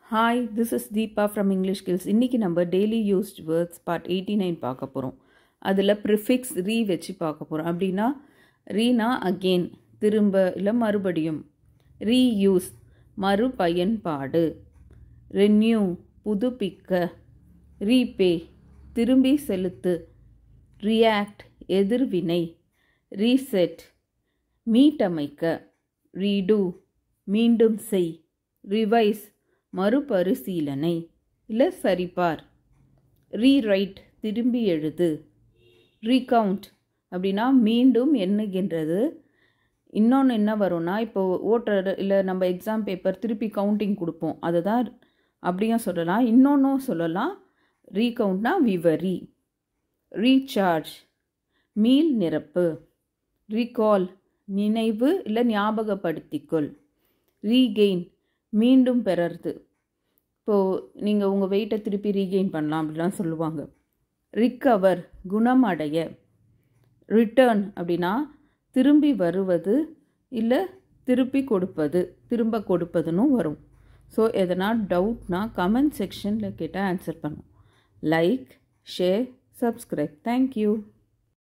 hi this is Deepa from English skills இன்றைக்கி நம்ம daily used words part eighty nine பார்க்க போகிறோம் அதில் ப்ரிஃபிக்ஸ் ரீ வச்சு பார்க்க போகிறோம் அப்படின்னா ரீனா அகெயின் திரும்ப இல்லை மறுபடியும் ரீயூஸ் மறுபயன்பாடு ரெனியூ புதுப்பிக்க ரீபே திரும்பி செலுத்து ரியாக்ட் எதிர்வினை ரீசெட் மீட்டமைக்க ரீடு மீண்டும் செய் ரிவைஸ் மறுபரிசீலனை இல்லை சரிபார் ரீரைட் திரும்பி எழுது ரீகவுண்ட் அப்படின்னா மீண்டும் எண்ணுகின்றது இன்னொன்று என்ன வரும்னா இப்போ ஓட்டுற இல்லை நம்ம எக்ஸாம் பேப்பர் திருப்பி கவுண்டிங் கொடுப்போம் அதை தான் அப்படியும் சொல்லலாம் இன்னொன்றும் சொல்லலாம் ரீகவுண்ட்னா விவரி ரீசார்ஜ் மீள் நிரப்பு ரீகால் நினைவு இல்லை ஞாபகப்படுத்திக்கொள் ரீகெயின் மீண்டும் பெறறது இப்போது நீங்கள் உங்கள் வெயிட்டை திருப்பி ரீகெயின் பண்ணலாம் அப்படிலாம் சொல்லுவாங்க ரிக்கவர் குணமடைய ரிட்டர்ன் அப்படின்னா திரும்பி வருவது இல்லை திருப்பி கொடுப்பது திரும்ப கொடுப்பதுன்னு வரும் ஸோ எதனா டவுட்னா கமெண்ட் செக்ஷனில் கேட்டால் ஆன்சர் பண்ணும் லைக் ஷேர் சப்ஸ்கிரைப் தேங்க்யூ